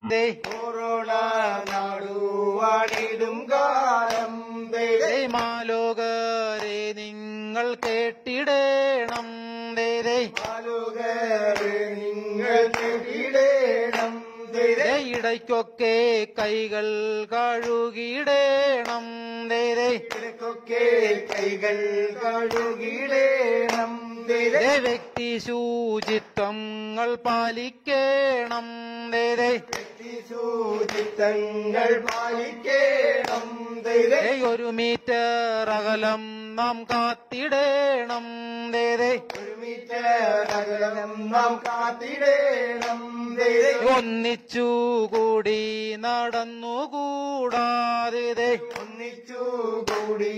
ദേ corona നാടുവാണിടും കാലം ദേ ദേ മാലോകരെ നിങ്ങൾ കേട്ടിടേണം ദേ ദേ ആലുകരെ നിങ്ങൾ കേട്ടിടേണം ദേ ദേ ഇടയ്ക്കൊക്കെ കൈകൾ കഴുകിടേണം ദേ ദേ ഇടയ്ക്കൊക്കെ കൈകൾ കഴുകിടേണം ദേ ദേ വ്യക്തി ശുചിത്വങ്ങൾ പാലിക്കണം ദേ ദേ ശുചിത്വങ്ങൾ പാലിക്കണം ദേ ദേ ഒരു മീറ്റർ അകലം നാം കാത്തിടേണം ദേ ദേ ഒരു മീറ്റർ അകലം നാം കാത്തിടേണം ദേ ഒന്നിച്ചു കൂടി നടന്നുകൂടാതെ ദേ ഒന്നിച്ചു കൂടി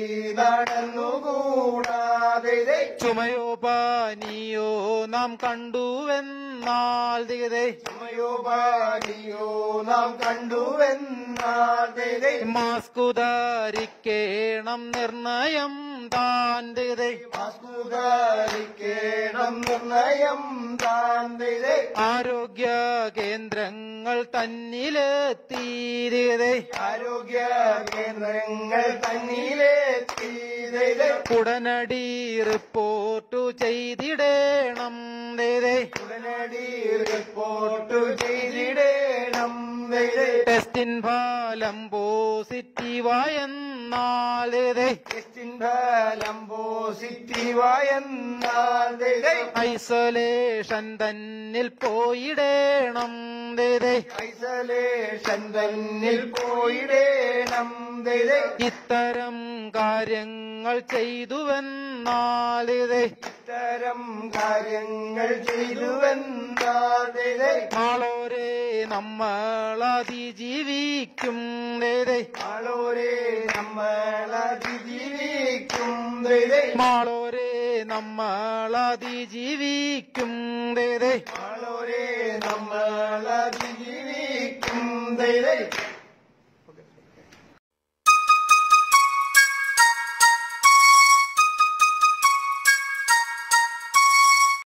നടന്നുകൂടാതെ ചുമയോ പനിയോ നാം കണ്ടുവെന്നാൽ ദേ ദേ ചുമയോപാനിയോ നാം കണ്ടുവെന്നാൽ ദേ മാസ്കു ധരിക്കേണം നിർണയം താൻ ദേ ദേ ആസ്കുതാരിക്കേണം നിർണയം താൻ ദേ ആരോഗ്യ കേന്ദ്രങ്ങൾ തന്നിലെത്തി ദേ ദേ ആരോഗ്യ കേന്ദ്രങ്ങൾ തന്നിലെത്തി ദേ ഉടനടി റിപ്പോർട്ട് ചെയ്തിടേണം ദേ ദേ ഉടനടി റിപ്പോർട്ട് ചെയ്തിടേണം ദേ ടെസ്റ്റിൻ ഫലം പോസിറ്റീവായെന്നാൽ ദേ ദേ ടെസ്റ്റിൻ ഫലം പോസിറ്റീവായെന്നാൽ ദേ ഐസൊലേഷൻ തന്നിൽ പോയിടേണം ദേ ദേ ഐസൊലേഷൻ തന്നിൽ പോയിടേണം ദേ ഇത്തരം കാര്യങ്ങൾ ചെയ്തുവെന്നാൽ ദേ ഇത്തരം കാര്യങ്ങൾ ചെയ്തുവെന്നാൽ ദേ നാളോരെ നമ്മൾ അതിജീവിക്കും ദേ ദേ ആളോരെ നമ്മൾ അതിജീവിക്കും ദേ മാളോരെ നമ്മൾ അതിജീവിക്കും ദേ ദേ ആളോരെ നമ്മൾ അതിജീവിക്കും ദേ